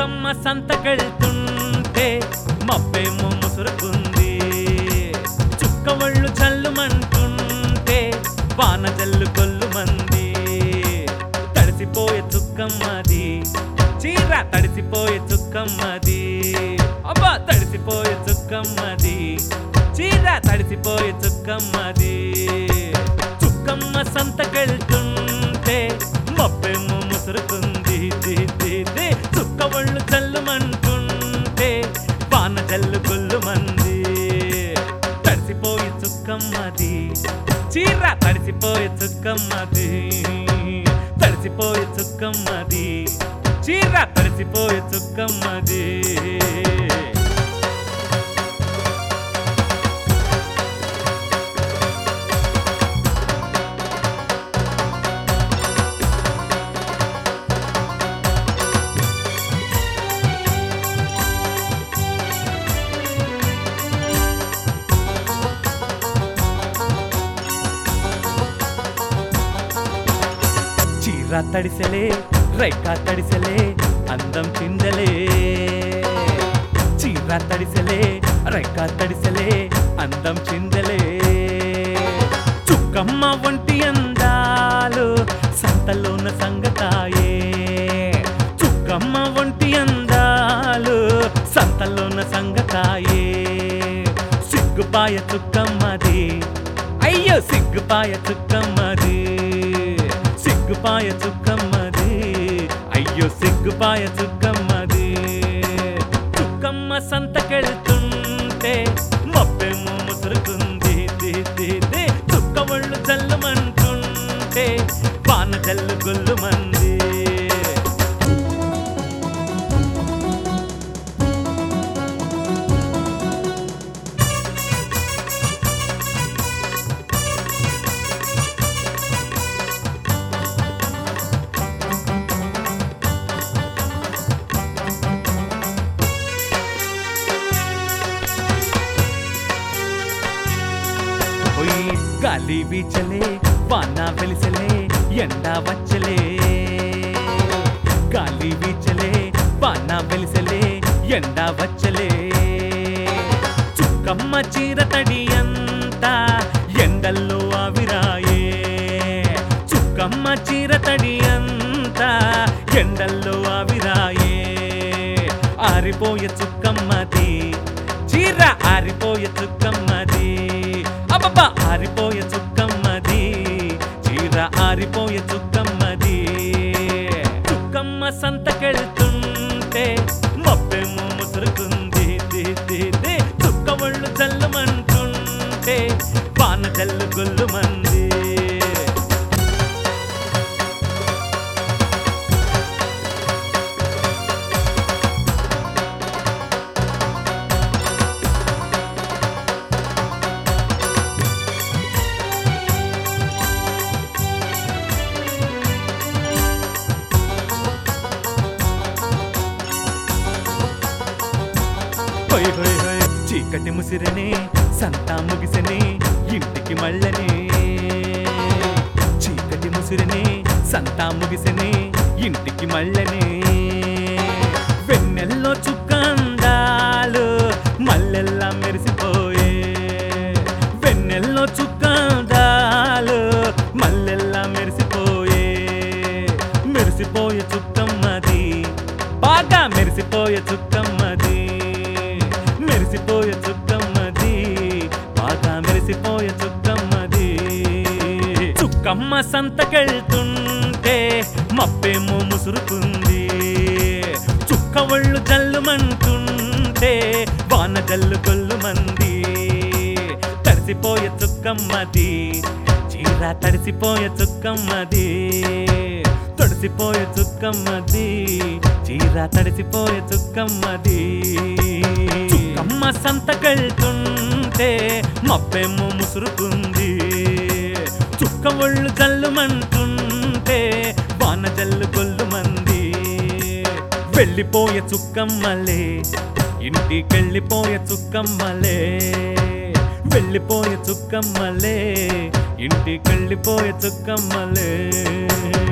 చుక్కమ్మ సంతకెళ్తుంటే మబ్బేమో ముసురుకుంది చుక్క ఒళ్ళు చల్లుమంటుంటే వాన జల్లు కొల్లుమంది తడిసిపోయే చుక్కమ్మది చీర తడిసిపోయే చుక్కమ్మది అబ్బా తడిసిపోయే చుక్కమ్మది చీర తడిసిపోయే చుక్కమ్మది చుక్కమ్మ సంతకెళ్తుంటే మబ్బేమో ముసురుకుంది ది, ది, ది. చుక్క ఒళ్ళు చల్లుమంటుంటే వాన జల్లు కొల్లుమంది తడిసిపోయే చుక్కమ్మది చీర తడిసిపోయే చుక్కమ్మది తడిసిపోయే చుక్కమ్మది చీర తడిసిపోయే చుక్కమ్మది చీర తడిసెలే రైకా తడిసెలే అందం చిందలే చీర తడిసెలే రైకా తడిసెలే అందం చిందలే చుక్కమ్మ ఒంటి అందాలు సంతలోన సంగతాయే చుక్కమ్మ ఒంటి అందాలు సంతలోన సంగతాయే సిగ్గుపాయ చుక్కమ్మది అయ్యో సిగ్గుపాయ చుక్కమ్మది సిగ్గుపాయ చుక్కమ్మది అయ్యో సిగ్గుపాయ చుక్కమ్మది చుక్కమ్మ సంతకెళ్తుంటే మబ్బేమో ముసురుకుంది ది, ది, ది. చుక్క ఒళ్ళు జల్లుమంటుంటే వాన జల్లు గొల్లుమంది పోయి గాలి వీచలే వాన వెలిసలే ఎండ వచ్చలే గాలి వీచలే వాన వెలిసలే ఎండ వచ్చలే చుక్కమ్మ చీర తడి అంతా ఎండల్లో ఆవిరాయే చుక్కమ్మ చీర తడి అంతా ఎండల్లో ఆవిరాయే ఆరిపోయే చుక్కమ్మది చీర ఆరిపోయే చుక్కమ్మది అబ్బబ్బా ఆరిపోయే చుక్కమ్మది చీర ఆరిపోయే చుక్కమ్మది చుక్కమ్మ సంతకెళ్తుంటే మబ్బేమో ముసురుకుంది ది, ది, ది. చుక్క ఒళ్ళు జల్లుమంటుంటే వాన జల్లు గొల్లుమంది హొయ్ హొయ్ హొయ్ చీకటి ముసిరనే సంతా ముగిసనే ఇంటికి మళ్ళనే చీకటి ముసిరనే సంతా ముగిసనే ఇంటికి మళ్ళనే వెన్నెల్లో చుక్క అందాలు మల్లెల్లా మెరిసిపోయే వెన్నెల్లో చుక్క అందాలు మల్లెల్లా మెరిసిపోయే మెరిసిపోయే చుక్కమ్మది బాగా మెరిసిపోయే చుక్కమ్మది మెరిసిపోయే చుక్కమ్మది బాగా మెరిసిపోయే చుక్కమ్మది చుక్కమ్మ సంతకెళ్తుంటే మబ్బేమో ముసురుకుంది చుక్క ఒళ్ళు జల్లుమంటుంటే వాన జల్లు కొల్లుమంది తడిసిపోయే చుక్కమ్మది చీర తడిసిపోయే చుక్కమ్మది తడిసిపోయే చుక్కమ్మది చీర తడిసిపోయే చుక్కమ్మది చుక్కమ్మ సంతకెళ్తుంటే మబ్బేమో ముసురుకుంది చుక్క ఒళ్ళు జల్లుమంటుంటే వాన జల్లు కొల్లుమంది వెళ్ళిపోయే చుక్కమ్మలే ఇంటికెళ్ళిపోయే చుక్కమ్మలే వెళ్ళిపోయే చుక్కమ్మలే ఇంటికెళ్ళిపోయే చుక్కమ్మలే